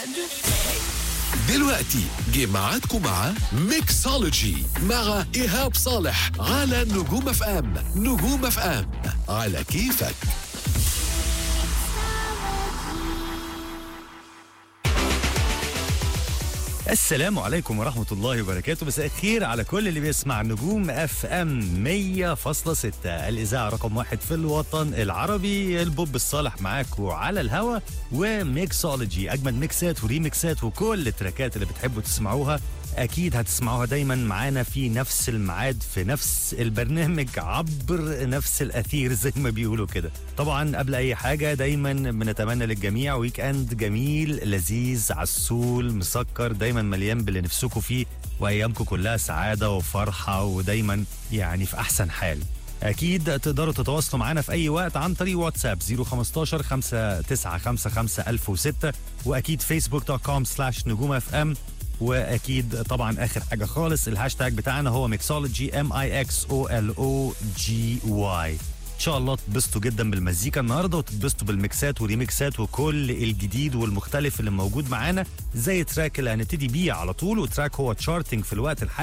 دلوقتي جه ميعادكم مع ميكسولوجي مع إيهاب صالح على نجوم اف ام نجوم اف ام على كيفك السلام عليكم ورحمة الله وبركاته مساء الخير على كل اللي بيسمع نجوم اف ام 100.6 الإذاعة رقم واحد في الوطن العربي البوب الصالح معاكم على الهوا وميكسولوجي أجمل ميكسات وريميكسات وكل التراكات اللي بتحبوا تسمعوها أكيد هتسمعوها دايما معانا في نفس الميعاد في نفس البرنامج عبر نفس الأثير زي ما بيقولوا كده طبعا قبل أي حاجة دايما بنتمنى للجميع ويك أند جميل لذيذ عسول مسكر دايما مليان باللي نفسكم فيه وأيامكم كلها سعادة وفرحة ودايما يعني في أحسن حال اكيد تقدروا تتواصلوا معنا في اي وقت عن طريق واتساب 015 5955 1006 واكيد فيسبوك دوت كوم سلاش نجوم اف ام واكيد طبعا اخر حاجه خالص الهاشتاج بتاعنا هو ميكسولوجي ام اي اكس او ال او جي واي ان شاء الله تتبسطوا جدا بالمزيكا النهارده وتتبسطوا بالميكسات وريميكسات وكل الجديد والمختلف اللي موجود معانا زي تراك اللي هنبتدي بيه على طول وتراك هو تشارتنج في الوقت الحالي